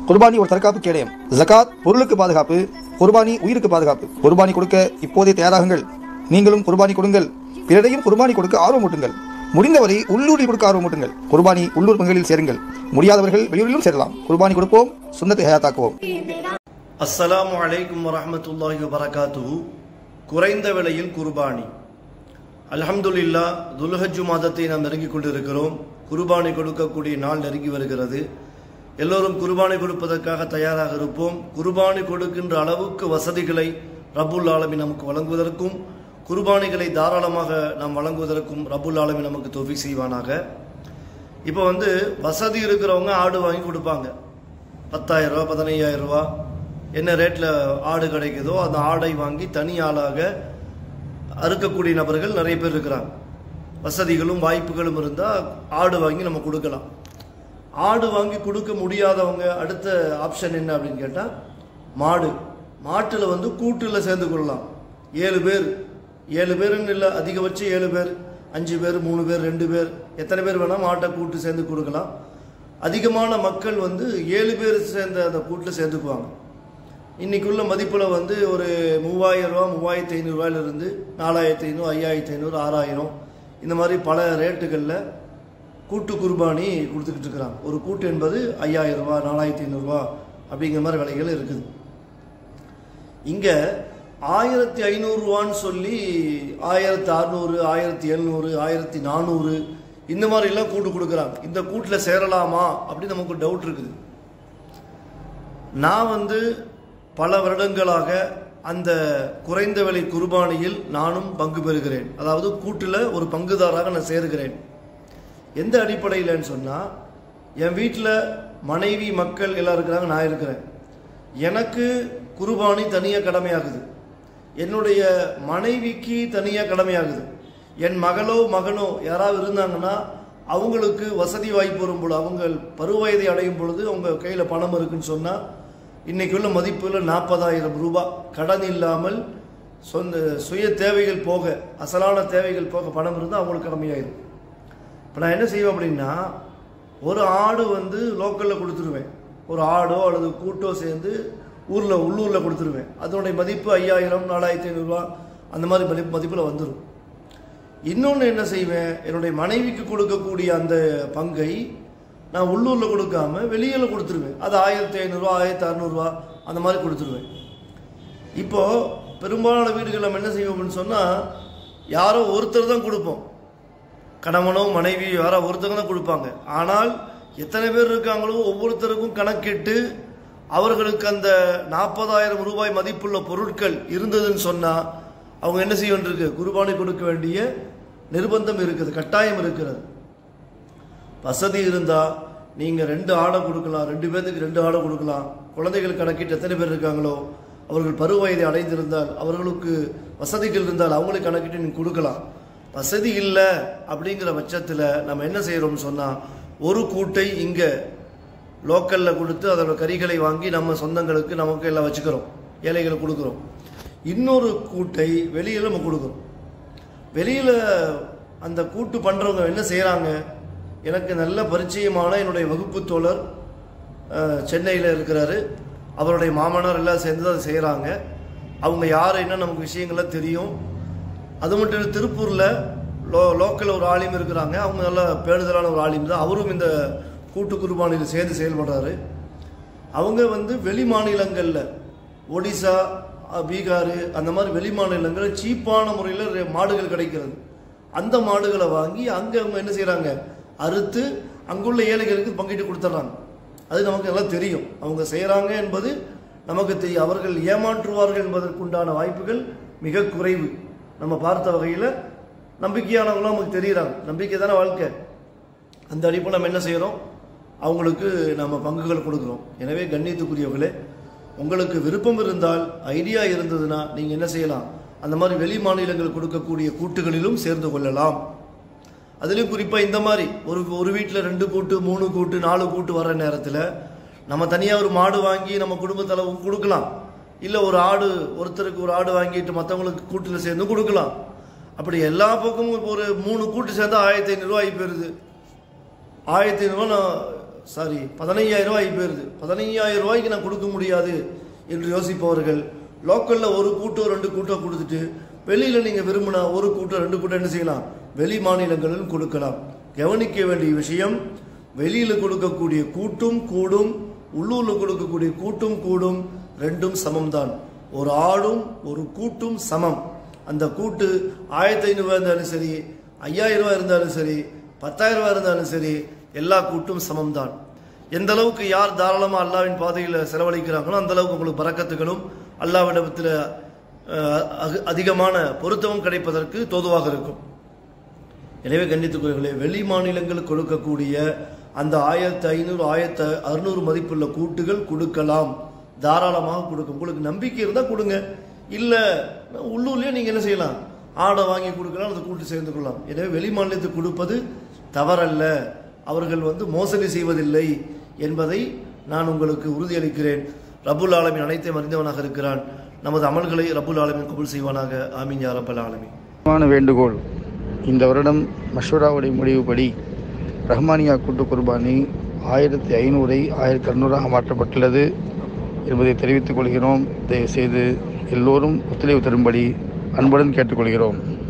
குர்பானி ஒரு தற்காப்பு கேடயம் ஜகாத் பொருளுக்கு பாதுகாப்பு குர்பானி உயிருக்கு பாதுகாப்பு குர்பானி கொடுக்க இப்போதே தயாராகுங்கள் நீங்களும் குர்பானி கொடுங்கள் பிறரையும் குர்பானி கொடுக்க ஆர்வமூட்டுங்கள் முடிந்தவரை உள்ளூரில் கொடுக்க ஆர்வமூட்டுங்கள் குர்பானி உள்ளூர் பங்குகளில் சேருங்கள் முடியாதவர்கள் வெளியூரிலும் சேரலாம் குர்பானி கொடுப்போம் சுன்னத்தை ஹயாத்தாக்குவோம் அஸ்ஸலாமு அலைக்கும் வரஹ்மத்துல்லாஹி வபரகாத்துஹு குறைந்த விலையில் குர்பானி அல்ஹம்துலில்லா துல்ஹஜ்ஜு மாதத்தை நாம் நெருங்கிக் கொண்டிருக்கிறோம் குர்பானி கொடுக்கக்கூடிய நாள் நெருங்கி வருகிறது எல்லோரும் குர்பானி கொடுப்பதற்காக தயாராக இருப்போம் குர்பானி கொடுக்கின்ற அளவுக்கு வசதிகளை ரப்புல் ஆலமி நமக்கு வழங்குவதற்கும் குர்பானிகளை தாராளமாக நாம் வழங்குவதற்கும் ரப்புல் ஆலமி நமக்கு தொஃபி செய்வானாக இப்போ வந்து வசதி இருக்கிறவங்க ஆடு வாங்கி கொடுப்பாங்க பத்தாயிரம் ரூபா பதினையாயிரம் ரூபா என்ன ரேட்டில் ஆடு கிடைக்குதோ அந்த ஆடை வாங்கி தனி ஆளாக அறுக்கக்கூடிய நபர்கள் நிறைய பேர் இருக்கிறாங்க வசதிகளும் வாய்ப்புகளும் இருந்தால் ஆடு வாங்கி நம்ம கொடுக்கலாம் ஆடு வாங்கி கொடுக்க முடியாதவங்க அடுத்த ஆப்ஷன் என்ன அப்படின்னு கேட்டால் மாடு மாட்டில் வந்து கூட்டில் சேர்ந்து கொள்ளலாம் ஏழு பேர் ஏழு பேருன்னு இல்லை அதிகபட்சம் ஏழு பேர் அஞ்சு பேர் மூணு பேர் ரெண்டு பேர் எத்தனை பேர் வேணால் மாட்டை கூட்டு சேர்ந்து கொடுக்கலாம் அதிகமான மக்கள் வந்து ஏழு பேர் சேர்ந்த அந்த கூட்டில் சேர்ந்துக்குவாங்க இன்னைக்குள்ள மதிப்பில் வந்து ஒரு மூவாயிரம் ரூபா மூவாயிரத்தி ஐநூறுரூவாயிலிருந்து நாலாயிரத்தி ஐநூறு ஐயாயிரத்தி ஐநூறு ஆறாயிரம் இந்த மாதிரி பல ரேட்டுகளில் கூட்டு குர்பானி கொடுத்துக்கிட்டு இருக்கிறாங்க ஒரு கூட்டு என்பது ஐயாயிரம் ரூபா நாலாயிரத்தி ஐநூறுரூவா அப்படிங்கிற மாதிரி விலைகள் இருக்குது இங்கே ஆயிரத்தி ஐநூறுரூவான்னு சொல்லி ஆயிரத்தி அறநூறு ஆயிரத்தி எழுநூறு ஆயிரத்தி நானூறு இந்த மாதிரிலாம் கூட்டு கொடுக்குறாங்க இந்த கூட்டில் சேரலாமா அப்படின்னு நமக்கு ஒரு டவுட் இருக்குது நான் வந்து பல வருடங்களாக அந்த குறைந்த விலை குர்பானியில் நானும் பங்கு பெறுகிறேன் அதாவது கூட்டில் ஒரு பங்குதாராக நான் சேருகிறேன் எந்த அடிப்படையிலன்னு சொன்னால் என் வீட்டில் மனைவி மக்கள் எல்லாம் இருக்கிறாங்க நான் இருக்கிறேன் எனக்கு குர்பானி தனியாக கடமையாகுது என்னுடைய மனைவிக்கு தனியாக கடமையாகுது என் மகளோ மகனோ யாராவது இருந்தாங்கன்னா அவங்களுக்கு வசதி வாய்ப்பு வரும் பொழுது அவங்க பருவயதை அடையும் பொழுது அவங்க கையில் பணம் இருக்குன்னு சொன்னால் இன்னைக்குள்ள மதிப்புல நாற்பதாயிரம் ரூபாய் கடன் இல்லாமல் சொந்த சுய தேவைகள் போக அசலான தேவைகள் போக பணம் இருந்தால் அவங்களுக்கு கடமையாயிரும் இப்போ நான் என்ன செய்வேன் அப்படின்னா ஒரு ஆடு வந்து லோக்கலில் கொடுத்துருவேன் ஒரு ஆடோ அல்லது கூட்டோ சேர்ந்து ஊரில் உள்ளூரில் கொடுத்துருவேன் அதனுடைய மதிப்பு ஐயாயிரம் நாலாயிரத்தி ஐநூறுரூவா அந்த மாதிரி மதிப்பு மதிப்பில் வந்துடும் இன்னொன்று என்ன செய்வேன் என்னுடைய மனைவிக்கு கொடுக்கக்கூடிய அந்த பங்கை நான் உள்ளூரில் கொடுக்காம வெளியில் கொடுத்துருவேன் அது ஆயிரத்தி ஐநூறுரூவா ஆயிரத்தி அறநூறுவா அந்த மாதிரி கொடுத்துருவேன் இப்போ பெரும்பாலான வீடுகள் நம்ம என்ன செய்வோம்னு சொன்னால் யாரோ ஒருத்தர் தான் கொடுப்போம் கணவனோ மனைவி யாரோ ஒருத்தங்க தான் கொடுப்பாங்க ஆனால் எத்தனை பேர் இருக்காங்களோ ஒவ்வொருத்தருக்கும் கணக்கிட்டு அவர்களுக்கு அந்த நாற்பதாயிரம் ரூபாய் மதிப்புள்ள பொருட்கள் இருந்ததுன்னு சொன்னால் அவங்க என்ன செய்ய வேண்டியிருக்கு குர்பானி கொடுக்க வேண்டிய நிர்பந்தம் இருக்குது கட்டாயம் இருக்கிறது வசதி இருந்தால் நீங்கள் ரெண்டு ஆடை கொடுக்கலாம் ரெண்டு பேர்த்துக்கு ரெண்டு ஆடை கொடுக்கலாம் குழந்தைகள் கணக்கிட்டு எத்தனை பேர் இருக்காங்களோ அவர்கள் பருவயதை அடைந்திருந்தால் அவர்களுக்கு வசதிகள் இருந்தால் அவங்களுக்கு கணக்கிட்டு நீங்கள் கொடுக்கலாம் வசதி இல்லை அப்படிங்கிற பட்சத்தில் நம்ம என்ன செய்கிறோம்னு சொன்னால் ஒரு கூட்டை இங்கே லோக்கலில் கொடுத்து அதோட கறிகளை வாங்கி நம்ம சொந்தங்களுக்கு நமக்கு எல்லாம் வச்சுக்கிறோம் ஏழைகளுக்கு கொடுக்குறோம் இன்னொரு கூட்டை வெளியில் நம்ம கொடுக்குறோம் வெளியில் அந்த கூட்டு பண்ணுறவங்க என்ன செய்கிறாங்க எனக்கு நல்ல பரிச்சயமான என்னுடைய வகுப்பு தோழர் சென்னையில் இருக்கிறாரு அவருடைய மாமனார் எல்லாம் சேர்ந்து அதை செய்கிறாங்க அவங்க யார் என்ன நமக்கு விஷயங்கள்லாம் தெரியும் அது மட்டும் இல்லை திருப்பூரில் லோ லோக்கல் ஒரு ஆலிம் இருக்கிறாங்க அவங்க நல்ல பேணுதலான ஒரு ஆலிம் தான் அவரும் இந்த கூட்டு குர்பானியில் சேர்ந்து செயல்படுறாரு அவங்க வந்து வெளி மாநிலங்களில் ஒடிசா அஹ், பீகார் அந்த மாதிரி வெளி மாநிலங்களில் சீப்பான முறையில் மாடுகள் கிடைக்கிறது அந்த மாடுகளை வாங்கி அங்கே அவங்க என்ன செய்கிறாங்க அறுத்து அங்குள்ள ஏழைகளுக்கு பங்கிட்டு கொடுத்துட்றாங்க அது நமக்கு நல்லா தெரியும் அவங்க செய்கிறாங்க என்பது நமக்கு தெரியும் அவர்கள் ஏமாற்றுவார்கள் என்பதற்குண்டான வாய்ப்புகள் மிக குறைவு நம்ம பார்த்த வகையில் நம்பிக்கையானவங்களும் நமக்கு தெரியுறாங்க நம்பிக்கை தானே வாழ்க்கை அந்த அடிப்படை நம்ம என்ன செய்கிறோம் அவங்களுக்கு நம்ம பங்குகள் கொடுக்குறோம் எனவே கண்ணியத்துக்குரியவர்களே உங்களுக்கு விருப்பம் இருந்தால் ஐடியா இருந்ததுன்னா நீங்கள் என்ன செய்யலாம் அந்த மாதிரி வெளி மாநிலங்கள் கொடுக்கக்கூடிய கூட்டுகளிலும் சேர்ந்து கொள்ளலாம் அதுலேயும் குறிப்பாக இந்த மாதிரி ஒரு ஒரு வீட்டில் ரெண்டு கூட்டு மூணு கூட்டு நாலு கூட்டு வர்ற நேரத்தில் நம்ம தனியாக ஒரு மாடு வாங்கி நம்ம குடும்பத்தில் கொடுக்கலாம் இல்லை ஒரு ஆடு ஒருத்தருக்கு ஒரு ஆடு வாங்கிட்டு மற்றவங்களுக்கு கூட்டில் சேர்ந்து கொடுக்கலாம் அப்படி எல்லா பக்கமும் இப்போ ஒரு மூணு கூட்டு சேர்ந்தா ஆயிரத்தி ஐநூறுரூவா ஆகி போயிருது ஆயிரத்தி ஐநூறுரூவா நான் சாரி பதினையாயிரம் ரூபாய் போயிருது பதினையாயிரம் ரூபாய்க்கு நான் கொடுக்க முடியாது என்று யோசிப்பவர்கள் லோக்கலில் ஒரு கூட்டோ ரெண்டு கூட்டோ கொடுத்துட்டு வெளியில் நீங்கள் விரும்பினா ஒரு கூட்டம் ரெண்டு கூட்டம் என்ன செய்யலாம் வெளி மாநிலங்களிலும் கொடுக்கலாம் கவனிக்க வேண்டிய விஷயம் வெளியில் கொடுக்கக்கூடிய கூட்டும் கூடும் உள்ளூரில் கொடுக்கக்கூடிய கூட்டும் கூடும் ரெண்டும் சமம்தான் ஒரு ஆடும் ஒரு கூட்டும் சமம் அந்த கூட்டு ஆயிரத்தி ஐநூறுரூவா இருந்தாலும் சரி ஐயாயிரம் ரூபாய் இருந்தாலும் சரி பத்தாயிரம் ரூபாய் இருந்தாலும் சரி எல்லா கூட்டும் சமம்தான் எந்த அளவுக்கு யார் தாராளமாக அல்லாவின் பாதையில் செலவழிக்கிறாங்களோ அந்த அளவுக்கு உங்களுக்கு பறக்கத்துகளும் அல்லாவிடத்தில் அஹ், அக- அதிகமான பொருத்தமும் கிடைப்பதற்கு தோதுவாக இருக்கும் எனவே கண்டித்துக்குரியவர்களே வெளி மாநிலங்கள் கொடுக்கக்கூடிய அந்த ஆயிரத்தி ஐநூறு ஆயிரத்தி அறுநூறு மதிப்புள்ள கூட்டுகள் கொடுக்கலாம் தாராளமாக கொடுக்கும் உங்களுக்கு நம்பிக்கை இருந்தால் கொடுங்க இல்லை உள்ளூர்லேயே நீங்கள் என்ன செய்யலாம் ஆடை வாங்கி கொடுக்கலாம் அந்த கூட்டு சேர்ந்து கொள்ளலாம் எனவே வெளி மாநிலத்துக்கு கொடுப்பது தவறல்ல அவர்கள் வந்து மோசடி செய்வதில்லை என்பதை நான் உங்களுக்கு உறுதியளிக்கிறேன் ரபுல் ஆலமின் அனைத்தையும் அறிந்தவனாக இருக்கிறான் நமது அமல்களை ரபுல் ஆலமின் கபூல் செய்வானாக ஆமீன் யா ரப்பல் ஆலமீன் முக்கியமான வேண்டுகோள் இந்த வருடம் மஷூராவுடைய முடிவுப்படி ரஹ்மானியா கூட்டு குர்பானி ஆயிரத்தி ஐநூறை ஆயிரத்தி அறுநூறாக மாற்றப்பட்டுள்ளது என்பதை தெரிவித்துக் கொள்கிறோம் தயவுசெய்து எல்லோரும் ஒத்துழைப்பு தரும்படி அன்புடன் கேட்டுக்கொள்கிறோம்